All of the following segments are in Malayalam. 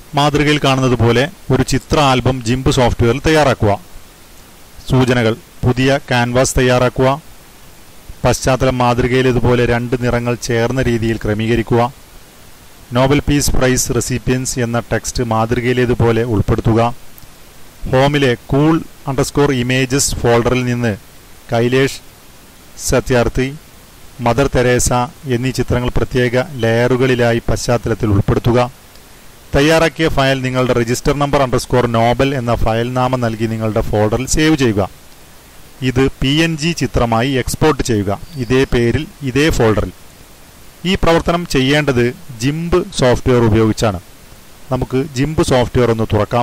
മാതൃകയിൽ കാണുന്നത് പോലെ ഒരു ചിത്ര ആൽബം ജിംബ് സോഫ്റ്റ്വെയറിൽ തയ്യാറാക്കുക സൂചനകൾ പുതിയ ക്യാൻവാസ് തയ്യാറാക്കുക പശ്ചാത്തലം മാതൃകയിൽ ഇതുപോലെ രണ്ട് നിറങ്ങൾ ചേർന്ന രീതിയിൽ ക്രമീകരിക്കുക നോബൽ പീസ് പ്രൈസ് റെസിപ്പിയൻസ് എന്ന ടെക്സ്റ്റ് മാതൃകയിലേതുപോലെ ഉൾപ്പെടുത്തുക ഹോമിലെ കൂൾ അണ്ടർസ്കോർ ഇമേജസ് ഫോൾഡറിൽ നിന്ന് കൈലേഷ് സത്യാർത്ഥി മദർ തെരേസ എന്നീ ചിത്രങ്ങൾ പ്രത്യേക ലെയറുകളിലായി പശ്ചാത്തലത്തിൽ ഉൾപ്പെടുത്തുക തയ്യാറാക്കിയ ഫയൽ നിങ്ങളുടെ രജിസ്റ്റർ നമ്പർ അണ്ടർസ്കോർ നോബൽ എന്ന ഫയൽ നാമം നൽകി നിങ്ങളുടെ ഫോൾഡറിൽ സേവ് ചെയ്യുക ഇത് പി എൻ ജി ചിത്രമായി എക്സ്പോർട്ട് ചെയ്യുക ഇതേ പേരിൽ ഇതേ ഫോൾഡറിൽ ഈ പ്രവർത്തനം ചെയ്യേണ്ടത് ജിംബ് സോഫ്റ്റ്വെയർ ഉപയോഗിച്ചാണ് നമുക്ക് ജിംബ് സോഫ്റ്റ്വെയർ ഒന്ന് തുറക്കാം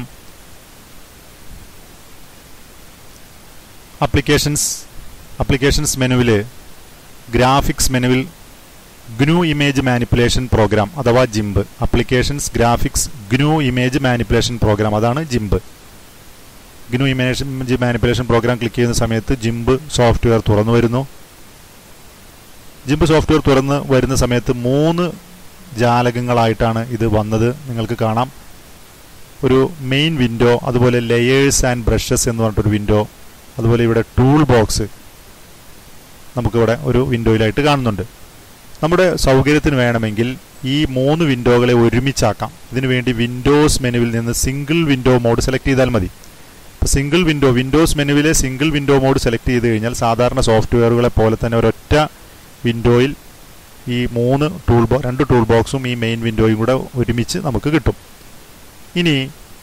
അപ്ലിക്കേഷൻസ് അപ്ലിക്കേഷൻസ് മെനുവിൽ ഗ്രാഫിക്സ് മെനുവിൽ ഗ്നു ഇമേജ് മാനിപ്പുലേഷൻ പ്രോഗ്രാം അഥവാ GIMP applications graphics GNU image manipulation program അതാണ് GIMP GNU image manipulation program click ചെയ്യുന്ന സമയത്ത് ജിംബ് സോഫ്റ്റ്വെയർ തുറന്നു വരുന്നു ജിംബ് സോഫ്റ്റ്വെയർ തുറന്ന് വരുന്ന സമയത്ത് മൂന്ന് ജാലകങ്ങളായിട്ടാണ് ഇത് വന്നത് നിങ്ങൾക്ക് കാണാം ഒരു മെയിൻ വിൻഡോ അതുപോലെ ലെയേഴ്സ് ആൻഡ് ബ്രഷസ് എന്ന് പറഞ്ഞിട്ടൊരു വിൻഡോ അതുപോലെ ഇവിടെ ടൂൾ ബോക്സ് നമുക്കിവിടെ ഒരു വിൻഡോയിലായിട്ട് കാണുന്നുണ്ട് നമ്മുടെ സൗകര്യത്തിന് വേണമെങ്കിൽ ഈ മൂന്ന് വിൻഡോകളെ ഒരുമിച്ചാക്കാം ഇതിനുവേണ്ടി വിൻഡോസ് മെനുവിൽ നിന്ന് സിംഗിൾ വിൻഡോ മോഡ് സെലക്ട് ചെയ്താൽ മതി ഇപ്പോൾ സിംഗിൾ വിൻഡോ വിൻഡോസ് മെനുവിലെ സിംഗിൾ വിൻഡോ മോഡ് സെലക്ട് ചെയ്ത് കഴിഞ്ഞാൽ സാധാരണ സോഫ്റ്റ്വെയറുകളെ പോലെ തന്നെ ഒരൊറ്റ വിൻഡോയിൽ ഈ മൂന്ന് ടൂൾ ബോ രണ്ട് ടൂൾ ബോക്സും ഈ മെയിൻ വിൻഡോയും കൂടെ ഒരുമിച്ച് നമുക്ക് കിട്ടും ഇനി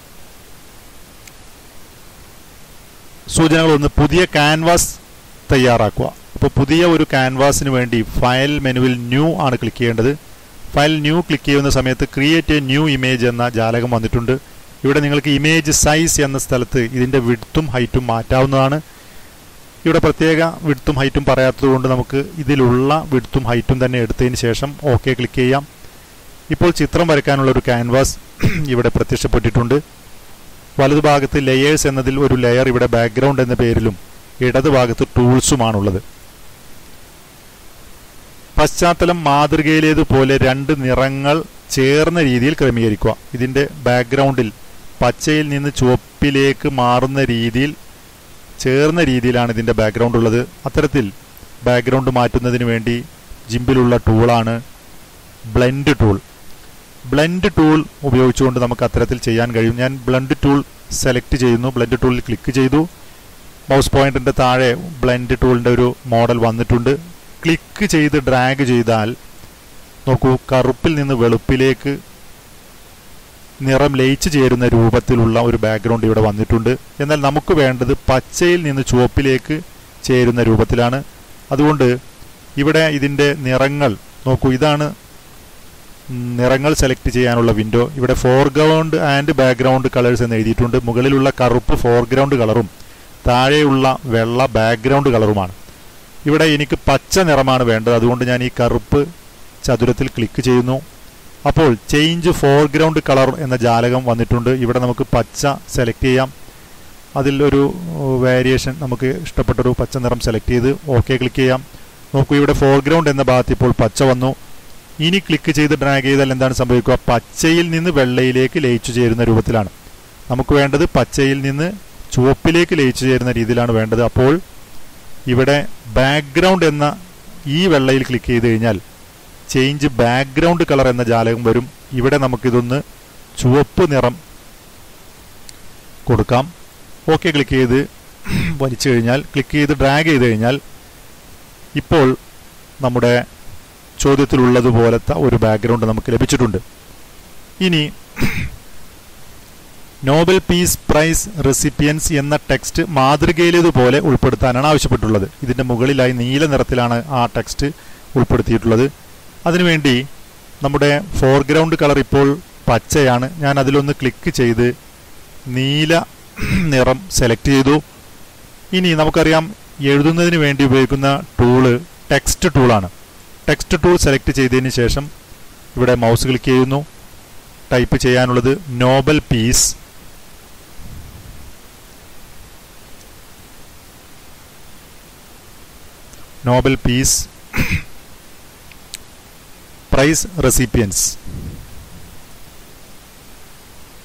സൂചനകളൊന്ന് പുതിയ ക്യാൻവാസ് തയ്യാറാക്കുക അപ്പോൾ പുതിയ ഒരു ക്യാൻവാസിന് വേണ്ടി ഫയൽ മെനുവിൽ ന്യൂ ആണ് ക്ലിക്ക് ചെയ്യേണ്ടത് ഫയൽ ന്യൂ ക്ലിക്ക് ചെയ്യുന്ന സമയത്ത് ക്രിയേറ്റ് എ ന്യൂ ഇമേജ് എന്ന ജാലകം വന്നിട്ടുണ്ട് ഇവിടെ നിങ്ങൾക്ക് ഇമേജ് സൈസ് എന്ന സ്ഥലത്ത് ഇതിൻ്റെ വിഡ്ത്തും ഹൈറ്റും മാറ്റാവുന്നതാണ് ഇവിടെ പ്രത്യേക വിഡ്ത്തും ഹൈറ്റും പറയാത്തത് കൊണ്ട് നമുക്ക് ഇതിലുള്ള വിഡ്ത്തും ഹൈറ്റും തന്നെ എടുത്തതിന് ശേഷം ഓക്കെ ക്ലിക്ക് ചെയ്യാം ഇപ്പോൾ ചിത്രം വരയ്ക്കാനുള്ള ഒരു ക്യാൻവാസ് ഇവിടെ പ്രത്യക്ഷപ്പെട്ടിട്ടുണ്ട് വലതുഭാഗത്ത് ലെയേഴ്സ് എന്നതിൽ ഒരു ലെയർ ഇവിടെ ബാക്ക്ഗ്രൗണ്ട് എന്ന പേരിലും ഇടതുഭാഗത്ത് ടൂൾസുമാണുള്ളത് പശ്ചാത്തലം മാതൃകയിലേതുപോലെ രണ്ട് നിറങ്ങൾ ചേർന്ന രീതിയിൽ ക്രമീകരിക്കുക ഇതിൻ്റെ ബാക്ക്ഗ്രൗണ്ടിൽ പച്ചയിൽ നിന്ന് ചുവപ്പിലേക്ക് മാറുന്ന രീതിയിൽ ചേർന്ന രീതിയിലാണ് ഇതിൻ്റെ ബാക്ക്ഗ്രൗണ്ട് ഉള്ളത് അത്തരത്തിൽ ബാക്ക്ഗ്രൗണ്ട് മാറ്റുന്നതിന് വേണ്ടി ജിമ്പിലുള്ള ടൂളാണ് ബ്ലെൻഡ് ടൂൾ ബ്ലെൻഡ് ടൂൾ ഉപയോഗിച്ചുകൊണ്ട് നമുക്ക് അത്തരത്തിൽ ചെയ്യാൻ കഴിയും ഞാൻ ബ്ലെൻഡ് ടൂൾ സെലക്ട് ചെയ്യുന്നു ബ്ലെൻഡ് ടൂളിൽ ക്ലിക്ക് ചെയ്തു മൗസ് പോയിന്റിന്റെ താഴെ ബ്ലെൻഡ് ടൂളിന്റെ ഒരു മോഡൽ വന്നിട്ടുണ്ട് ക്ലിക്ക് ചെയ്ത് ഡ്രാഗ് ചെയ്താൽ നോക്കൂ കറുപ്പിൽ നിന്ന് വെളുപ്പിലേക്ക് നിറം ലയിച്ചു ചേരുന്ന രൂപത്തിലുള്ള ഒരു ബാക്ക്ഗ്രൗണ്ട് ഇവിടെ വന്നിട്ടുണ്ട് എന്നാൽ നമുക്ക് വേണ്ടത് പച്ചയിൽ നിന്ന് ചുവപ്പിലേക്ക് ചേരുന്ന രൂപത്തിലാണ് അതുകൊണ്ട് ഇവിടെ ഇതിൻ്റെ നിറങ്ങൾ നോക്കൂ ഇതാണ് നിറങ്ങൾ സെലക്ട് ചെയ്യാനുള്ള വിൻഡോ ഇവിടെ ഫോർഗ്രൗണ്ട് ആൻഡ് ബാക്ക്ഗ്രൗണ്ട് കളേഴ്സ് എന്ന് എഴുതിയിട്ടുണ്ട് മുകളിലുള്ള കറുപ്പ് ഫോർഗ്രൗണ്ട് കളറും താഴെയുള്ള വെള്ള ബാക്ക്ഗ്രൗണ്ട് കളറുമാണ് ഇവിടെ എനിക്ക് പച്ച നിറമാണ് വേണ്ടത് അതുകൊണ്ട് ഞാൻ ഈ കറുപ്പ് ചതുരത്തിൽ ക്ലിക്ക് ചെയ്യുന്നു അപ്പോൾ ചേഞ്ച് ഫോർഗ്രൗണ്ട് കളർ എന്ന ജാലകം വന്നിട്ടുണ്ട് ഇവിടെ നമുക്ക് പച്ച സെലക്ട് ചെയ്യാം അതിൽ ഒരു വേരിയേഷൻ നമുക്ക് ഇഷ്ടപ്പെട്ടൊരു പച്ച നിറം സെലക്ട് ചെയ്ത് ഓക്കെ ക്ലിക്ക് ചെയ്യാം നോക്കൂ ഇവിടെ ഫോർഗ്രൗണ്ട് എന്ന ഭാഗത്ത് ഇപ്പോൾ പച്ച വന്നു ഇനി ക്ലിക്ക് ചെയ്ത് ഡ്രാഗ് ചെയ്താൽ എന്താണ് സംഭവിക്കുക പച്ചയിൽ നിന്ന് വെള്ളയിലേക്ക് ലയിച്ചു ചേരുന്ന രൂപത്തിലാണ് നമുക്ക് വേണ്ടത് പച്ചയിൽ നിന്ന് ചുവപ്പിലേക്ക് ലയിച്ചു ചേരുന്ന രീതിയിലാണ് വേണ്ടത് അപ്പോൾ ഇവിടെ ബാക്ക്ഗ്രൗണ്ട് എന്ന ഈ വെള്ളയിൽ ക്ലിക്ക് ചെയ്ത് കഴിഞ്ഞാൽ ചേഞ്ച് ബാക്ക്ഗ്രൗണ്ട് കളർ എന്ന ജാലകം വരും ഇവിടെ നമുക്കിതൊന്ന് ചുവപ്പ് നിറം കൊടുക്കാം ഓക്കെ ക്ലിക്ക് ചെയ്ത് വലിച്ചു കഴിഞ്ഞാൽ ക്ലിക്ക് ചെയ്ത് ഡ്രാഗ് ചെയ്ത് കഴിഞ്ഞാൽ ഇപ്പോൾ നമ്മുടെ ചോദ്യത്തിലുള്ളതുപോലത്തെ ഒരു ബാക്ക്ഗ്രൗണ്ട് നമുക്ക് ലഭിച്ചിട്ടുണ്ട് ഇനി നോബൽ പീസ് പ്രൈസ് റെസിപ്പിയൻസ് എന്ന ടെക്സ്റ്റ് മാതൃകയിലേതുപോലെ ഉൾപ്പെടുത്താനാണ് ആവശ്യപ്പെട്ടുള്ളത് ഇതിൻ്റെ മുകളിലായി നീല നിറത്തിലാണ് ആ ടെക്സ്റ്റ് ഉൾപ്പെടുത്തിയിട്ടുള്ളത് അതിനുവേണ്ടി നമ്മുടെ ഫോർഗ്രൗണ്ട് കളർ ഇപ്പോൾ പച്ചയാണ് ഞാൻ അതിലൊന്ന് ക്ലിക്ക് ചെയ്ത് നീല നിറം സെലക്ട് ചെയ്തു ഇനി നമുക്കറിയാം എഴുതുന്നതിന് വേണ്ടി ഉപയോഗിക്കുന്ന ടൂള് ടെക്സ്റ്റ് ടൂളാണ് ടെക്സ്റ്റ് ടൂൾ സെലക്ട് ചെയ്തതിന് ശേഷം ഇവിടെ മൗസ് ക്ലിക്ക് ചെയ്യുന്നു ടൈപ്പ് ചെയ്യാനുള്ളത് Nobel peace Nobel peace prize recipients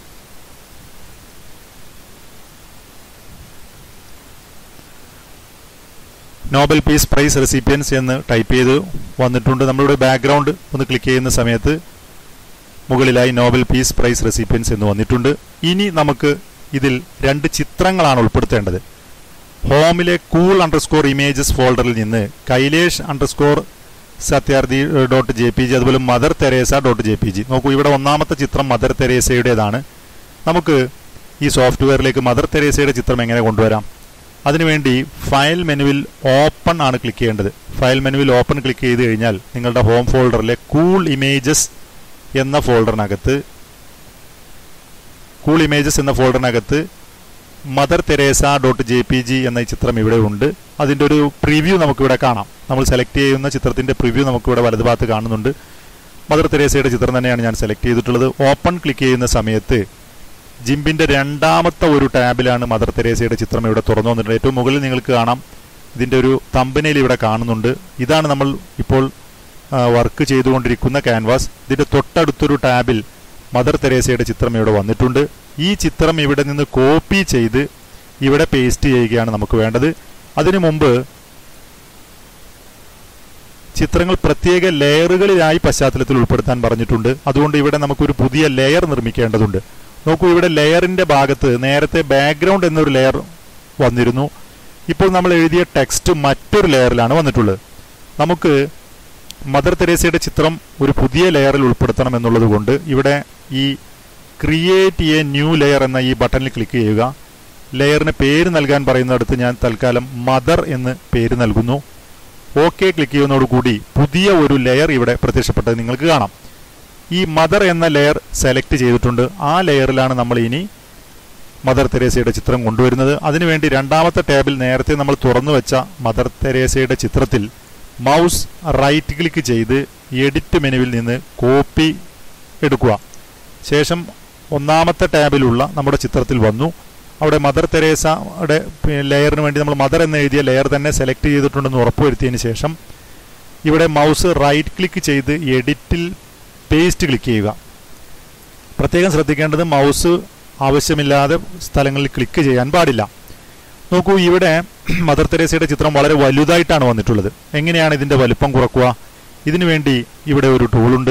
Nobel peace prize recipients എന്ന് ടൈപ്പ് ചെയ്ത് വന്നിട്ടുണ്ട് നമ്മളിവിടെ ബാക്ക്ഗ്രൗണ്ട് ഒന്ന് ക്ലിക്ക് ചെയ്യുന്ന സമയത്ത് മുകളിലായി നോബൽ പീസ് പ്രൈസ് റെസിപ്പിയൻസ് എന്ന് വന്നിട്ടുണ്ട് ഇനി നമുക്ക് ഇതിൽ രണ്ട് ചിത്രങ്ങളാണ് ഉൾപ്പെടുത്തേണ്ടത് ഹോമിലെ കൂൾ അണ്ടർസ്കോർ ഇമേജസ് ഫോൾഡറിൽ നിന്ന് Kailash underscore Satyarthi dot J P G അതുപോലെ Mother Teresa dot J P G നോക്കൂ ഇവിടെ ഒന്നാമത്തെ ചിത്രം മദർ തെരേസയുടേതാണ് നമുക്ക് ഈ സോഫ്റ്റ്വെയറിലേക്ക് മദർ തെരേസയുടെ ചിത്രം എങ്ങനെ കൊണ്ടുവരാം അതിനുവേണ്ടി ഫയൽ മെനുവിൽ ഓപ്പൺ ആണ് ക്ലിക്ക് ചെയ്യേണ്ടത് ഫയൽ മെനുവിൽ ഓപ്പൺ ക്ലിക്ക് ചെയ്ത് കഴിഞ്ഞാൽ നിങ്ങളുടെ ഹോം ഫോൾഡറിലെ കൂൾ ഇമേജസ് എന്ന ഫോൾഡറിനകത്ത് കൂൾ ഇമേജസ് എന്ന ഫോൾഡറിനകത്ത് Mother Teresa dot J P G എന്ന ഈ ചിത്രം ഇവിടെ ഉണ്ട് അതിൻ്റെ ഒരു പ്രിവ്യൂ നമുക്കിവിടെ കാണാം നമ്മൾ സെലക്ട് ചെയ്യുന്ന ചിത്രത്തിൻ്റെ പ്രിവ്യൂ നമുക്കിവിടെ വലതുഭാഗത്ത് കാണുന്നുണ്ട് മദർ തെരേസയുടെ ചിത്രം തന്നെയാണ് ഞാൻ സെലക്ട് ചെയ്തിട്ടുള്ളത് ഓപ്പൺ ക്ലിക്ക് ചെയ്യുന്ന സമയത്ത് ജിംബിന്റെ രണ്ടാമത്തെ ഒരു ടാബിലാണ് മദർ തെരേസയുടെ ചിത്രം ഇവിടെ തുറന്നു വന്നിട്ടുണ്ട് ഏറ്റവും മുകളിൽ നിങ്ങൾക്ക് കാണാം ഇതിന്റെ ഒരു തമ്പനയിൽ ഇവിടെ കാണുന്നുണ്ട് ഇതാണ് നമ്മൾ ഇപ്പോൾ വർക്ക് ചെയ്തുകൊണ്ടിരിക്കുന്ന ക്യാൻവാസ് ഇതിന്റെ തൊട്ടടുത്തൊരു ടാബിൽ മദർ തെരേസയുടെ ചിത്രം ഇവിടെ വന്നിട്ടുണ്ട് ഈ ചിത്രം ഇവിടെ നിന്ന് കോപ്പി ചെയ്ത് ഇവിടെ പേസ്റ്റ് ചെയ്യുകയാണ് നമുക്ക് വേണ്ടത് അതിനു മുമ്പ് ചിത്രങ്ങൾ പ്രത്യേക ലെയറുകളിലായി പശ്ചാത്തലത്തിൽ ഉൾപ്പെടുത്താൻ പറഞ്ഞിട്ടുണ്ട് അതുകൊണ്ട് ഇവിടെ നമുക്കൊരു പുതിയ ലെയർ നിർമ്മിക്കേണ്ടതുണ്ട് നോക്കൂ ഇവിടെ ലെയറിന്റെ ഭാഗത്ത് നേരത്തെ ബാക്ക്ഗ്രൗണ്ട് എന്നൊരു ലെയർ വന്നിരുന്നു ഇപ്പോൾ നമ്മൾ എഴുതിയ ടെക്സ്റ്റ് മറ്റൊരു ലെയറിലാണ് വന്നിട്ടുള്ളത് നമുക്ക് മദർ തെരേസയുടെ ചിത്രം ഒരു പുതിയ ലെയറിൽ ഉൾപ്പെടുത്തണം എന്നുള്ളത് കൊണ്ട് ഇവിടെ ഈ ക്രിയേറ്റ് എ ന്യൂ ലെയർ എന്ന ഈ ബട്ടണിൽ ക്ലിക്ക് ചെയ്യുക ലെയറിന് പേര് നൽകാൻ പറയുന്നിടത്ത് ഞാൻ തൽക്കാലം മദർ എന്ന് പേര് നൽകുന്നു ഓക്കെ ക്ലിക്ക് ചെയ്യുന്നതോടുകൂടി പുതിയ ഒരു ലെയർ ഇവിടെ പ്രത്യക്ഷപ്പെട്ടത് നിങ്ങൾക്ക് കാണാം ഈ മദർ എന്ന ലെയർ സെലക്ട് ചെയ്തിട്ടുണ്ട് ആ ലെയറിലാണ് നമ്മൾ ഇനി മദർ തെരേസയുടെ ചിത്രം കൊണ്ടുവരുന്നത് അതിനുവേണ്ടി രണ്ടാമത്തെ ടാബിൽ നേരത്തെ നമ്മൾ തുറന്നു വെച്ച മദർ തെരേസയുടെ ചിത്രത്തിൽ മൗസ് റൈറ്റ് ക്ലിക്ക് ചെയ്ത് എഡിറ്റ് മെനുവിൽ നിന്ന് കോപ്പി എടുക്കുക ശേഷം ഒന്നാമത്തെ ടാബിലുള്ള നമ്മുടെ ചിത്രത്തിൽ വന്നു അവിടെ മദർ തെരേസയുടെ ലെയറിന് വേണ്ടി നമ്മൾ മദർ എന്ന് എഴുതിയ ലെയർ തന്നെ സെലക്ട് ചെയ്തിട്ടുണ്ടെന്ന് ഉറപ്പുവരുത്തിയതിന് ശേഷം ഇവിടെ മൗസ് റൈറ്റ് ക്ലിക്ക് ചെയ്ത് എഡിറ്റിൽ പേസ്റ്റ് ക്ലിക്ക് ചെയ്യുക പ്രത്യേകം ശ്രദ്ധിക്കേണ്ടത് മൗസ് ആവശ്യമില്ലാതെ സ്ഥലങ്ങളിൽ ക്ലിക്ക് ചെയ്യാൻ പാടില്ല നോക്കൂ ഇവിടെ മദർ തെരേസയുടെ ചിത്രം വളരെ വലുതായിട്ടാണ് വന്നിട്ടുള്ളത് എങ്ങനെയാണ് ഇതിന്റെ വലിപ്പം കുറക്കുക ഇതിനു വേണ്ടി ഇവിടെ ഒരു ടൂളുണ്ട്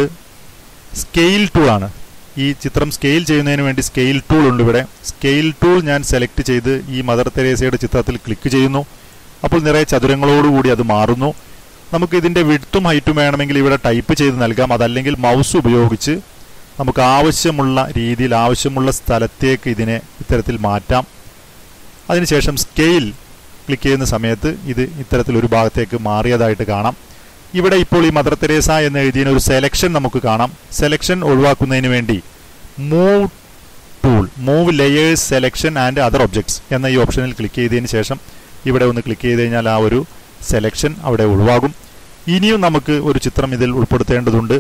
സ്കെയിൽ ടൂൾ ആണ് ഈ ചിത്രം സ്കെയിൽ ചെയ്യുന്നതിന് വേണ്ടി സ്കെയിൽ ടൂൾ ഉണ്ട് ഇവിടെ സ്കെയിൽ ടൂൾ ഞാൻ സെലക്ട് ചെയ്ത് ഈ മദർ തെരേസയുടെ ചിത്രത്തിൽ ക്ലിക്ക് ചെയ്യുന്നു അപ്പോൾ നിറയെ ചതുരങ്ങളോടുകൂടി അത് മാറുന്നു നമുക്ക് ഇതിന്റെ വിഡ്ത്തും ഹൈറ്റും വേണമെങ്കിൽ ഇവിടെ ടൈപ്പ് ചെയ്ത് നൽകാം അതല്ലെങ്കിൽ മൗസ് ഉപയോഗിച്ച് നമുക്ക് ആവശ്യമുള്ള രീതിയിൽ ആവശ്യമുള്ള സ്ഥലത്തേക്ക് ഇതിനെ ഇത്തരത്തിൽ മാറ്റാം അതിനുശേഷം സ്കെയിൽ ക്ലിക്ക് ചെയ്യുന്ന സമയത്ത് ഇത് ഇത്തരത്തിൽ ഒരു ഭാഗത്തേക്ക് മാറിയതായിട്ട് കാണാം ഇവിടെ ഇപ്പോൾ ഈ മദർ തെരേസ എന്ന് എഴുതിയ ഒരു സെലക്ഷൻ നമുക്ക് കാണാം സെലക്ഷൻ ഒഴിവാക്കുന്നതിന് വേണ്ടി move tool move layers selection and other objects എന്ന ഈ ഓപ്ഷനിൽ ക്ലിക്ക് ചെയ്തതിന് ശേഷം ഇവിടെ ഒന്ന് ക്ലിക്ക് ചെയ്ത് കഴിഞ്ഞാൽ ആ ഒരു സെലക്ഷൻ അവിടെ ഒഴിവാകും ഇനിയും നമുക്ക് ഒരു ചിത്രം ഇതിൽ ഉൾപ്പെടുത്തേണ്ടതുണ്ട്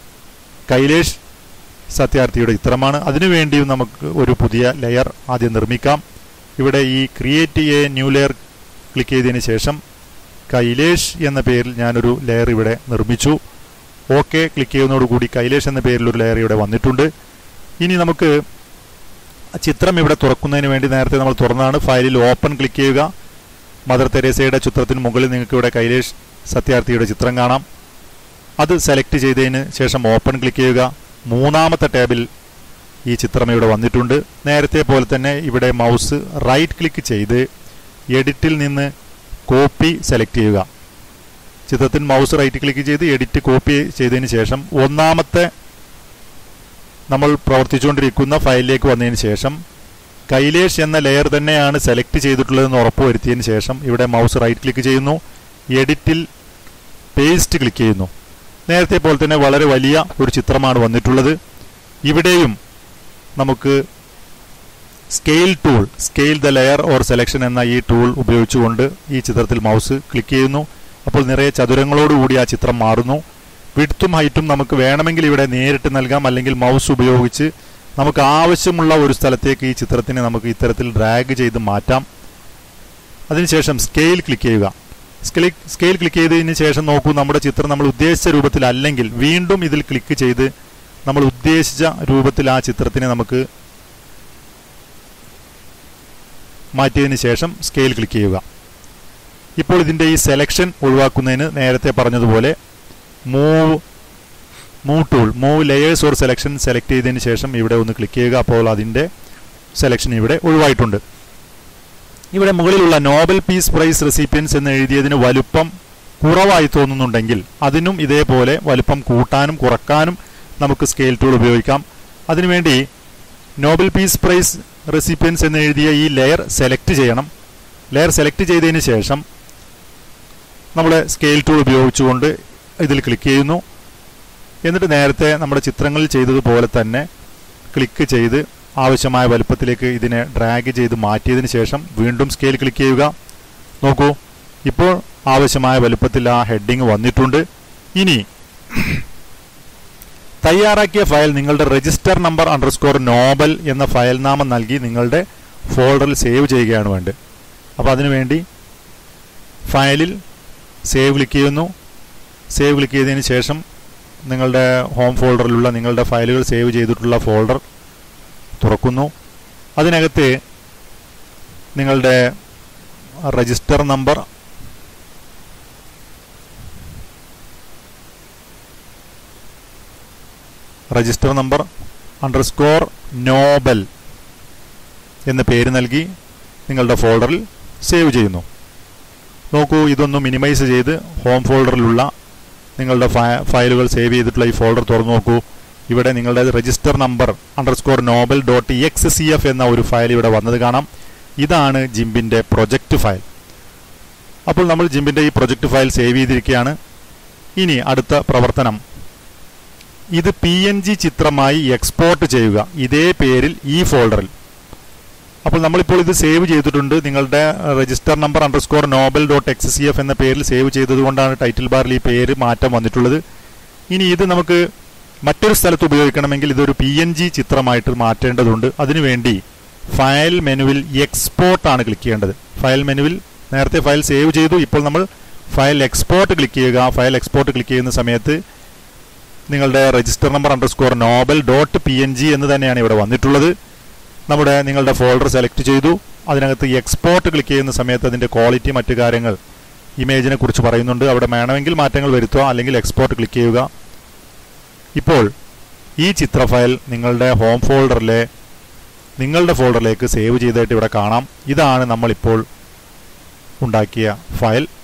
കൈലേഷ് സത്യാർത്ഥിയുടെ ചിത്രമാണ് അതിനുവേണ്ടിയും നമുക്ക് ഒരു പുതിയ ലെയർ ആദ്യം നിർമ്മിക്കാം ഇവിടെ ഈ create a new layer click ചെയ്തതിന് ശേഷം കൈലേഷ് എന്ന പേരിൽ ഞാനൊരു ലെയർ ഇവിടെ നിർമ്മിച്ചു ഓക്കെ ക്ലിക്ക് ചെയ്യുന്നതോടുകൂടി കൈലേഷ് എന്ന പേരിൽ ഒരു ലെയർ ഇവിടെ വന്നിട്ടുണ്ട് ഇനി നമുക്ക് ചിത്രം ഇവിടെ തുറക്കുന്നതിന് വേണ്ടി നേരത്തെ നമ്മൾ തുറന്നതാണ് ഫയലിൽ ഓപ്പൺ ക്ലിക്ക് ചെയ്യുക മദർ തെരേസയുടെ ചിത്രത്തിന് മുകളിൽ നിങ്ങൾക്ക് ഇവിടെ കൈലേഷ് സത്യാർത്ഥിയുടെ ചിത്രം കാണാം അത് സെലക്ട് ചെയ്തതിന് ശേഷം ഓപ്പൺ ക്ലിക്ക് ചെയ്യുക മൂന്നാമത്തെ ടാബിൽ ഈ ചിത്രം ഇവിടെ വന്നിട്ടുണ്ട് നേരത്തെ പോലെ തന്നെ ഇവിടെ മൗസ് റൈറ്റ് ക്ലിക്ക് ചെയ്ത് എഡിറ്റിൽ നിന്ന് കോപ്പി സെലക്ട് ചെയ്യുക ചിത്രത്തിൽ മൗസ് റൈറ്റ് ക്ലിക്ക് ചെയ്ത് എഡിറ്റ് കോപ്പി ചെയ്തതിന് ശേഷം ഒന്നാമത്തെ നമ്മൾ പ്രവർത്തിച്ചുകൊണ്ടിരിക്കുന്ന ഫയലിലേക്ക് വന്നതിന് ശേഷം കൈലേഷ് എന്ന ലെയർ തന്നെയാണ് സെലക്ട് ചെയ്തിട്ടുള്ളതെന്ന് ഉറപ്പുവരുത്തിയതിന് ശേഷം ഇവിടെ മൗസ് റൈറ്റ് ക്ലിക്ക് ചെയ്യുന്നു എഡിറ്റിൽ പേസ്റ്റ് ക്ലിക്ക് ചെയ്യുന്നു നേരത്തെ പോലെ തന്നെ വളരെ വലിയ ഒരു ചിത്രമാണ് വന്നിട്ടുള്ളത് ഇവിടെയും നമുക്ക് scale tool scale the layer or selection എന്ന ഈ ടൂൾ ഉപയോഗിച്ചുകൊണ്ട് ഈ ചിത്രത്തിൽ മൗസ് ക്ലിക്ക് ചെയ്യുന്നു അപ്പോൾ നിറയെ ചതുരങ്ങളോടുകൂടി ആ ചിത്രം മാറുന്നു വിഡ്ത്തും ഹൈറ്റും നമുക്ക് വേണമെങ്കിൽ ഇവിടെ നേരിട്ട് നൽകാം അല്ലെങ്കിൽ മൗസ് ഉപയോഗിച്ച് നമുക്ക് ആവശ്യമുള്ള ഒരു സ്ഥലത്തേക്ക് ഈ ചിത്രത്തിനെ നമുക്ക് ഇത്തരത്തിൽ ഡ്രാഗ് ചെയ്ത് മാറ്റാം അതിനുശേഷം സ്കെയിൽ ക്ലിക്ക് ചെയ്യുക സ്കെയിൽ സ്കെയിൽ ക്ലിക്ക് ചെയ്തതിന് ശേഷം നോക്കൂ നമ്മുടെ ചിത്രം നമ്മൾ ഉദ്ദേശിച്ച രൂപത്തിലല്ലെങ്കിൽ വീണ്ടും ഇതിൽ ക്ലിക്ക് ചെയ്ത് നമ്മൾ ഉദ്ദേശിച്ച രൂപത്തിൽ ആ ചിത്രത്തിനെ നമുക്ക് മാറ്റിയതിന് ശേഷം സ്കെയിൽ ക്ലിക്ക് ചെയ്യുക ഇപ്പോൾ ഇതിൻ്റെ ഈ സെലക്ഷൻ ഒഴിവാക്കുന്നതിന് നേരത്തെ പറഞ്ഞതുപോലെ move move tool move layers or selection select ചെയ്തതിന് ശേഷം ഇവിടെ ഒന്ന് ക്ലിക്ക് ചെയ്യുക അപ്പോൾ അതിൻ്റെ സെലക്ഷൻ ഇവിടെ ഒഴിവായിട്ടുണ്ട് ഇവിടെ മുകളിലുള്ള നോബൽ പീസ് പ്രൈസ് റെസിപ്പിയൻസ് എന്ന് എഴുതിയതിന് വലുപ്പം കുറവായി തോന്നുന്നുണ്ടെങ്കിൽ അതിനും ഇതേപോലെ വലുപ്പം കൂട്ടാനും കുറക്കാനും നമുക്ക് സ്കെയിൽ ടൂൾ ഉപയോഗിക്കാം അതിനുവേണ്ടി നോബൽ പീസ് പ്രൈസ് റെസിപ്പിയൻസ് എന്ന് എഴുതിയ ഈ ലെയർ സെലക്ട് ചെയ്യണം ലെയർ സെലക്ട് ചെയ്തതിന് ശേഷം നമ്മൾ സ്കെയിൽ ടൂൾ ഉപയോഗിച്ചുകൊണ്ട് ഇതിൽ ക്ലിക്ക് ചെയ്യുന്നു എന്നിട്ട് നേരത്തെ നമ്മുടെ ചിത്രങ്ങളിൽ ചെയ്തതുപോലെ തന്നെ ക്ലിക്ക് ചെയ്ത് ആവശ്യമായ വലുപ്പത്തിലേക്ക് ഇതിനെ ഡ്രാഗ് ചെയ്ത് മാറ്റിയതിന് ശേഷം വീണ്ടും സ്കെയിൽ ക്ലിക്ക് ചെയ്യുക നോക്കൂ ഇപ്പോൾ ആവശ്യമായ വലുപ്പത്തിൽ ആ ഹെഡിങ് വന്നിട്ടുണ്ട് ഇനി തയ്യാറാക്കിയ ഫയൽ നിങ്ങളുടെ രജിസ്റ്റർ നമ്പർ അണ്ടർസ്കോർ നോബൽ എന്ന ഫയൽ നാമം നൽകി നിങ്ങളുടെ ഫോൾഡറിൽ സേവ് ചെയ്യുകയാണ് വേണ്ടത് അപ്പോൾ അതിനുവേണ്ടി ഫയലിൽ സേവ് ക്ലിക്ക് ചെയ്യുന്നു സേവ് ക്ലിക്ക് ചെയ്തതിന് ശേഷം നിങ്ങളുടെ ഹോം ഫോൾഡറിലുള്ള നിങ്ങളുടെ ഫയലുകൾ സേവ് ചെയ്തിട്ടുള്ള ഫോൾഡർ തുറക്കുന്നു അതിനകത്ത് നിങ്ങളുടെ register number register number underscore Nobel എന്ന പേര് നൽകി നിങ്ങളുടെ ഫോൾഡറിൽ സേവ് ചെയ്യുന്നു നോക്കൂ ഇതൊന്ന് മിനിമൈസ് ചെയ്ത് ഹോം ഫോൾഡറിലുള്ള നിങ്ങളുടെ ഫയലുകൾ സേവ് ചെയ്തിട്ടുള്ള ഈ ഫോൾഡർ തുറന്നു നോക്കൂ ഇവിടെ നിങ്ങളുടെ register number underscore Nobel dot X C F എന്ന ഒരു ഫയൽ ഇവിടെ വന്നത് കാണാം ഇതാണ് ജിംബിൻ്റെ പ്രൊജക്റ്റ് ഫയൽ അപ്പോൾ നമ്മൾ ജിംബിൻ്റെ ഈ പ്രൊജക്റ്റ് ഫയൽ സേവ് ചെയ്തിരിക്കുകയാണ് ഇനി അടുത്ത പ്രവർത്തനം ഇത് പി എൻ ജി ചിത്രമായി എക്സ്പോർട്ട് ചെയ്യുക ഇതേ പേരിൽ ഈ ഫോൾഡറിൽ അപ്പോൾ നമ്മളിപ്പോൾ ഇത് സേവ് ചെയ്തിട്ടുണ്ട് നിങ്ങളുടെ register number underscore Nobel dot X C F എന്ന പേരിൽ സേവ് ചെയ്തതുകൊണ്ടാണ് ടൈറ്റിൽ ബാറിൽ ഈ പേര് മാറ്റം വന്നിട്ടുള്ളത് ഇനി ഇത് നമുക്ക് മറ്റൊരു സ്ഥലത്ത് ഉപയോഗിക്കണമെങ്കിൽ ഇതൊരു പി എൻ ജി ചിത്രമായിട്ട് മാറ്റേണ്ടതുണ്ട് അതിനുവേണ്ടി ഫയൽ മെനുവിൽ എക്സ്പോർട്ട് ആണ് ക്ലിക്ക് ചെയ്യേണ്ടത് ഫയൽ മെനുവിൽ നേരത്തെ ഫയൽ സേവ് ചെയ്തു ഇപ്പോൾ നമ്മൾ ഫയൽ എക്സ്പോർട്ട് ക്ലിക്ക് ചെയ്യുക ഫയൽ എക്സ്പോർട്ട് ക്ലിക്ക് ചെയ്യുന്ന സമയത്ത് നിങ്ങളുടെ register number underscore Nobel dot P N G എന്ന് തന്നെയാണ് ഇവിടെ വന്നിട്ടുള്ളത് നമ്മുടെ നിങ്ങളുടെ ഫോൾഡർ സെലക്ട് ചെയ്തു അതിനകത്ത് എക്സ്പോർട്ട് ക്ലിക്ക് ചെയ്യുന്ന സമയത്ത് അതിൻ്റെ ക്വാളിറ്റി മറ്റു കാര്യങ്ങൾ ഇമേജിനെ കുറിച്ച് പറയുന്നുണ്ട് അവിടെ വേണമെങ്കിൽ മാറ്റങ്ങൾ വരുത്തുക അല്ലെങ്കിൽ എക്സ്പോർട്ട് ക്ലിക്ക് ചെയ്യുക ഇപ്പോൾ ഈ ചിത്ര ഫയൽ നിങ്ങളുടെ ഹോം ഫോൾഡറിലെ നിങ്ങളുടെ ഫോൾഡറിലേക്ക് സേവ് ചെയ്തതായിട്ട് ഇവിടെ കാണാം ഇതാണ് നമ്മളിപ്പോൾ ഉണ്ടാക്കിയ ഫയൽ